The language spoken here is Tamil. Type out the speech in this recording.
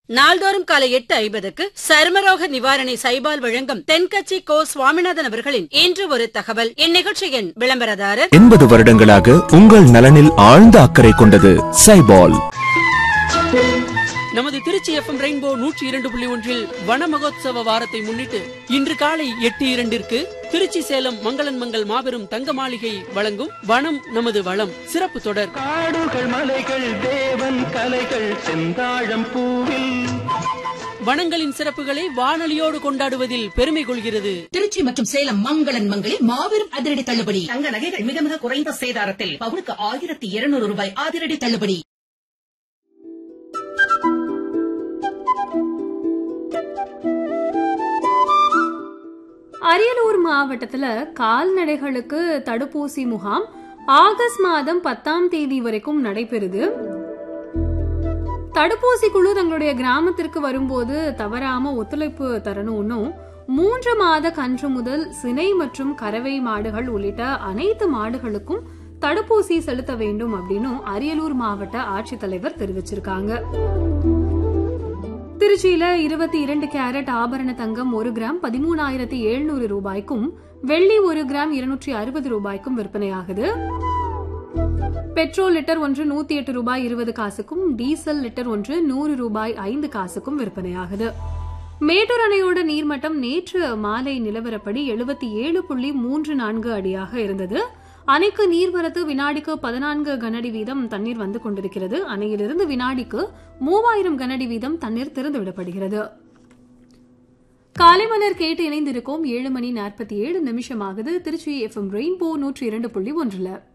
நாள்தோறும் காலை எட்டு ஐம்பதுக்கு சருமரோக நிவாரணி சைபால் வழங்கும் தென்கட்சி கோ சுவாமிநாதன் அவர்களின் இன்று ஒரு தகவல் இந்நிகழ்ச்சியின் விளம்பரதாரர் எண்பது வருடங்களாக உங்கள் நலனில் ஆழ்ந்த அக்கறை கொண்டது சைபால் நமது திருச்சி எஃப்எம் ரெயின்போ நூற்றி இரண்டு புள்ளி ஒன்றில் வன மகோத்சவ வாரத்தை முன்னிட்டு இன்று காலை எட்டு இரண்டிற்கு திருச்சி சேலம் மங்களன் மங்கள் மாபெரும் தங்க மாளிகை வழங்கும் வனம் நமது வளம் சிறப்பு தொடர் காடுகள் மலைகள் தேவன் கலைகள் செந்தாழம் பூவில் வனங்களின் சிறப்புகளை வானொலியோடு கொண்டாடுவதில் பெருமை கொள்கிறது திருச்சி மற்றும் சேலம் மங்களன் மங்களில் மாபெரும் அதிரடி தள்ளுபடி தங்க நகைகள் மிக மிக குறைந்த சேதாரத்தில் பவுனுக்கு ஆயிரத்தி இருநூறு ரூபாய் அதிரடி தள்ளுபடி அரியலூர் மாவட்டத்துல கால்நடைகளுக்கு தடுப்பூசி முகாம் ஆகஸ்ட் மாதம் பத்தாம் தேதி வரைக்கும் நடைபெறுது தடுப்பூசி குழு தங்களுடைய கிராமத்திற்கு வரும்போது தவறாம ஒத்துழைப்பு தரணும்னும் மூன்று மாத கன்று முதல் சினை மற்றும் கறவை மாடுகள் உள்ளிட்ட அனைத்து மாடுகளுக்கும் தடுப்பூசி செலுத்த வேண்டும் அப்படின்னும் அரியலூர் மாவட்ட ஆட்சித்தலைவர் தெரிவிச்சிருக்காங்க திருச்சியில இருபத்தி இரண்டு கேரட் ஆபரண தங்கம் ஒரு கிராம் பதிமூணாயிரத்தி எழுநூறு ரூபாய்க்கும் வெள்ளி ஒரு கிராம் இருநூற்றி அறுபது ரூபாய்க்கும் விற்பனையாகுது பெட்ரோல் லிட்டர் ஒன்று நூத்தி எட்டு ரூபாய் இருபது காசுக்கும் டீசல் லிட்டர் ஒன்று நூறு ரூபாய் ஐந்து காசுக்கும் விற்பனையாகுது மேட்டூர் அணையோட நீர்மட்டம் நேற்று மாலை நிலவரப்படி எழுபத்தி ஏழு புள்ளி மூன்று நான்கு அடியாக இருந்தது அணைக்கு நீர்வரத்து வினாடிக்கு பதினான்கு கனஅடி வீதம் தண்ணீர் வந்து கொண்டிருக்கிறது அணையிலிருந்து வினாடிக்கு மூவாயிரம் கனஅடி வீதம் தண்ணீர் திறந்துவிடப்படுகிறது காலை மலர் கேட்டு இணைந்திருக்கோம் ஏழு மணி நாற்பத்தி ஏழு நிமிஷமாகுது திருச்சி எஃப்எம் ரெயின்போ நூற்றி இரண்டு புள்ளி ஒன்றுல